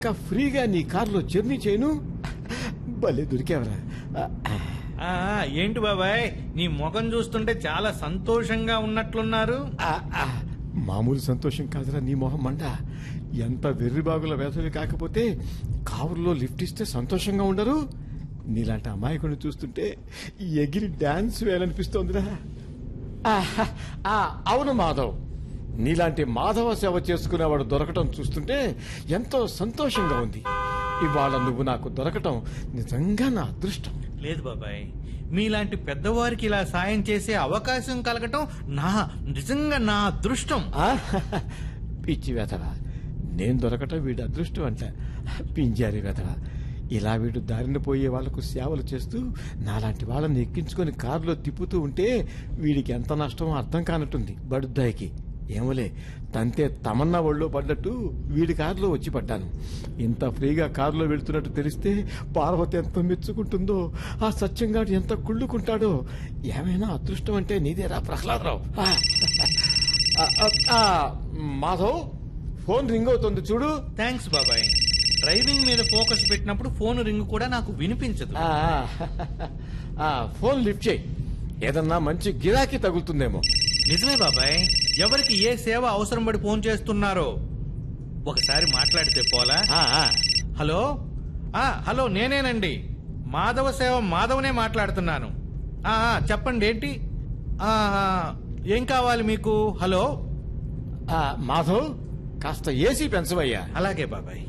ఇంకా ఫ్రీగా నీ కారులో జర్నీ చేయను భలే దొరికావరా ఆ, ఏంటి బాబాయ్ నీ ముఖం చూస్తుంటే చాలా సంతోషంగా ఉన్నట్లున్నారు ఆ, ఆ, మామూలు సంతోషం కాదురా నీ మొహం మండ ఎంత వెర్రి బాగుల వేసవి కాకపోతే కారులో లిఫ్ట్ ఇస్తే సంతోషంగా ఉండరు నీలాంటి అమాయకుని చూస్తుంటే ఎగిరి డాన్స్ వేయాలనిపిస్తోందిరా ఆహా, ఆ, అవును మాధవ్ నీలాంటి మాధవ సేవ చేసుకునేవాడు దొరకటం చూస్తుంటే ఎంతో సంతోషంగా ఉంది ఇవాళ నువ్వు నాకు దొరకటం నిజంగా నా అదృష్టం లేదు బాబాయ్ మీలాంటి పెద్దవారికి ఇలా సాయం చేసే అవకాశం కలగటం నా నిజంగా నా అదృష్టం ఆ, పిచ్చి వెధవ నేను దొరకటం వీడి అదృష్టం అంట పింజారి వెధవ ఇలా వీడు దారిన పోయే వాళ్లకు సేవలు చేస్తూ నాలాంటి వాళ్ళని ఎక్కించుకొని కారులో తిప్పుతూ ఉంటే వీడికి ఎంత నష్టమో అర్థం కానట్టుంది బడుద్దాయికి ఏమోలే తంతే తమన్నా ఒళ్ళో పడ్డట్టు వీడి కారులో వచ్చి పడ్డాను ఇంత ఫ్రీగా కారులో వెళ్తున్నట్టు తెలిస్తే పార్వతి ఎంత మెచ్చుకుంటుందో ఆ సత్యంగాడు ఎంత కుళ్ళుకుంటాడో ఏమైనా అదృష్టం అంటే నీదేరా ప్రహ్లాదరావు ఆ. ఆ, ఆ, ఆ, మాధవ్ ఫోన్ రింగ్ అవుతుంది చూడు థ్యాంక్స్ బాబాయ్ డ్రైవింగ్ మీద ఫోకస్ పెట్టినప్పుడు ఫోన్ రింగ్ కూడా నాకు వినిపించదు ఆ, ఆ, ఫోన్ లిఫ్ట్ చేయి ఏదన్నా మంచి గిరాకీ తగులుతుందేమో నిజమే బాబాయ్ ఎవరికి ఏ సేవ అవసరం పడి ఫోన్ చేస్తున్నారో ఒకసారి మాట్లాడితే పోలా ఆ, ఆ, హలో ఆ హలో నేనేనండి మాధవ సేవ మాధవనే మాట్లాడుతున్నాను ఆ ఆ, చెప్పండి ఏంటి ఆ, ఆ, ఏం కావాలి మీకు హలో ఆ, మాధవ్ కాస్త ఏసీ పెంచవయ్యా అలాగే బాబాయ్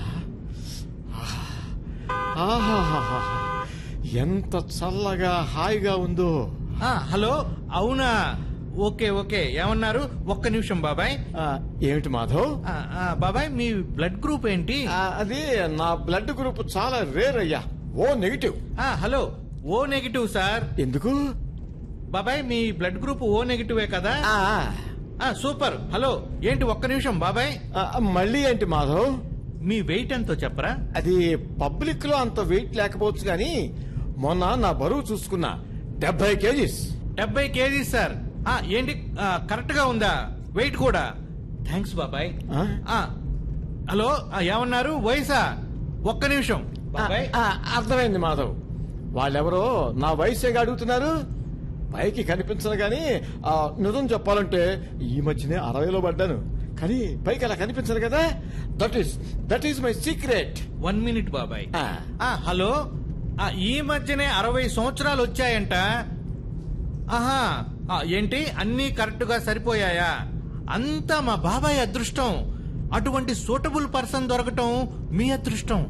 ఆహాహాహా. ఎంత చల్లగా హాయిగా ఉందో ఆ, హలో అవునా ఓకే ఓకే ఏమన్నారు ఒక్క నిమిషం బాబాయ్ ఆ, ఏమిటి మాధవ్ ఆ, ఆ, బాబాయ్ మీ బ్లడ్ గ్రూప్ ఏంటి ఆ, అది నా బ్లడ్ గ్రూప్ చాలా రేర్ అయ్యా ఓ నెగిటివ్ ఆ, హలో ఓ నెగిటివ్ సార్ ఎందుకు బాబాయ్ మీ బ్లడ్ గ్రూప్ ఓ నెగిటివే కదా ఆ, ఆ, సూపర్ హలో ఏంటి ఒక్క నిమిషం బాబాయ్ ఆ, మళ్ళీ ఏంటి మాధవ్ మీ వెయిట్ ఎంతో చెప్పరా అది పబ్లిక్ లో అంత వెయిట్ లేకపోవచ్చు కానీ మొన్న నా బరువు చూసుకున్నా డెబ్బై కేజీస్ డెబ్బై కేజీ సార్ ఆ, ఏంటి కరెక్ట్ గా ఉందా వెయిట్ కూడా థ్యాంక్స్ బాబాయ్ ఆ? ఆ, హలో ఆ, ఏమన్నారు వయసా ఒక్క నిమిషం బాబాయ్ ఆ, ఆ, అర్థమైంది మాధవ్ వాళ్ళెవరో నా వయసేగా అడుగుతున్నారు పైకి కనిపించను గాని ఆ, నిజం చెప్పాలంటే ఈ మధ్యనే అరవైలో పడ్డాను కానీ పైకి అలా కనిపించను కదా that is that is my secret one minute బాబాయ్ ఆ, హలో ఆ, ఈ మధ్యనే అరవై సంవత్సరాలు వచ్చాయంట ఆహా ఆ, ఏంటి అన్నీ కరెక్ట్ గా సరిపోయాయా అంతా మా బాబాయ్ అదృష్టం అటువంటి సూటబుల్ పర్సన్ దొరకటం మీ అదృష్టం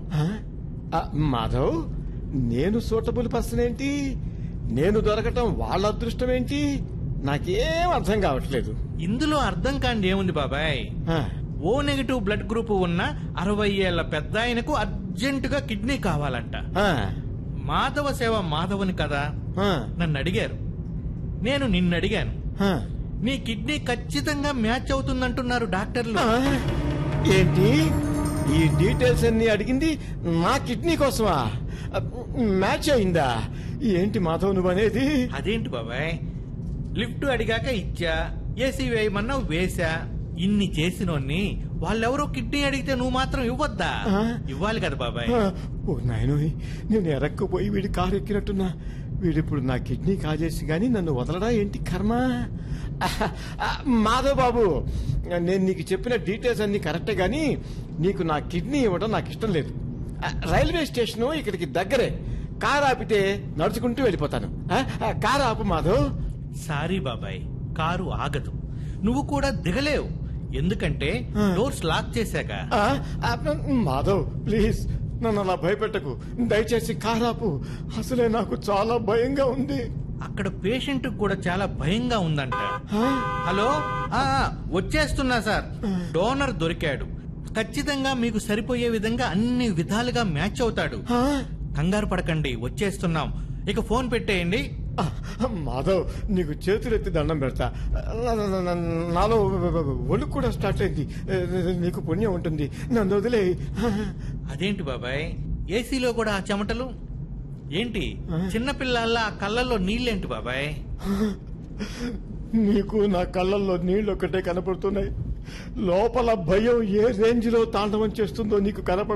మాధవ్ నేను సూటబుల్ పర్సన్ ఏంటి నేను దొరకటం వాళ్ళ అదృష్టం ఏంటి నాకేం అర్థం కావట్లేదు ఇందులో అర్థం కాండి ఏముంది బాబాయ్ ఆ, ఓ నెగిటివ్ బ్లడ్ గ్రూప్ ఉన్న అరవై ఏళ్ల పెద్ద ఆయనకు అర్జెంటుగా కిడ్నీ కావాలంట ఆ, మాధవ సేవ మాధవుని కదా ఆ, నన్ను అడిగారు నేను నిన్ను అడిగాను ఆ. నీ కిడ్నీ ఖచ్చితంగా మ్యాచ్ అవుతుందంటున్నారు డాక్టర్లు ఆ, ఏంటి ఈ డీటెయిల్స్ అన్ని అడిగింది నా కిడ్నీ కోసమా ఆ, మ్యాచ్ అయిందా ఏంటి మాధవ్ నువ్వు అనేది అదేంటి బాబాయ్ లిఫ్ట్ అడిగాక ఇచ్చా ఏసీ వేయమన్నా వేసా ఇన్ని చేసినోన్ని వాళ్ళెవరో కిడ్నీ అడిగితే నువ్వు మాత్రం ఇవ్వద్దా ఆ? ఇవ్వాలి కదా బాబాయ్ ఆ, ఓ నాయనోయ్ నేను ఎరక్కుపోయి వీడి కారు ఎక్కినట్టున్నా వీడిప్పుడు నా కిడ్నీ కాజేసి గాని నన్ను వదలడా ఏంటి కర్మ ఆహా, ఆ, మాధవ్ బాబు నేను నీకు చెప్పిన డీటెయిల్స్ అన్ని కరెక్టే గాని నీకు నా కిడ్నీ ఇవ్వడం నాకు ఇష్టం లేదు ఆ, రైల్వే స్టేషన్ ఇక్కడికి దగ్గరే కారు ఆపితే నడుచుకుంటూ వెళ్ళిపోతాను ఆ, ఆ, కారు ఆపు మాధవ్ సారీ బాబాయ్ కారు ఆగదు నువ్వు కూడా దిగలేవు ఎందుకంటే ఆ. డోర్స్ లాక్ చేశాక ఆ, ఆ, మాధవ్ ప్లీజ్ నన్ను అలా భయపెట్టకు దయచేసి కారాపు అసలే నాకు చాలా భయంగా ఉంది అక్కడ పేషెంట్ కూడా చాలా భయంగా ఉందంట ఆ, హలో ఆ ఆ, వచ్చేస్తున్నా సార్ డోనర్ దొరికాడు ఖచ్చితంగా మీకు సరిపోయే విధంగా అన్ని విధాలుగా మ్యాచ్ అవుతాడు ఆ, కంగారు పడకండి వచ్చేస్తున్నాం ఇక ఫోన్ పెట్టేయండి ఆ, మాధవ్ నీకు చేతులెత్తి దండం పెడతా నా- నా- నా- నాలో ఒళ్ళు కూడా స్టార్ట్ అయింది నీకు పుణ్యం ఉంటుంది నన్ను వదిలే అదేంటి బాబాయ్ ఏసీలో కూడా ఆ చెమటలు ఏంటి చిన్నపిల్లల్లా ఆ కళ్ళల్లో నీళ్ళేంటి బాబాయ్ నీకు నా కళ్ళల్లో నీళ్ళు ఒక్కటే కనపడుతున్నాయి లోపల భయం ఏ రేంజ్ లో తాండవం చేస్తుందో నీకు కనపడ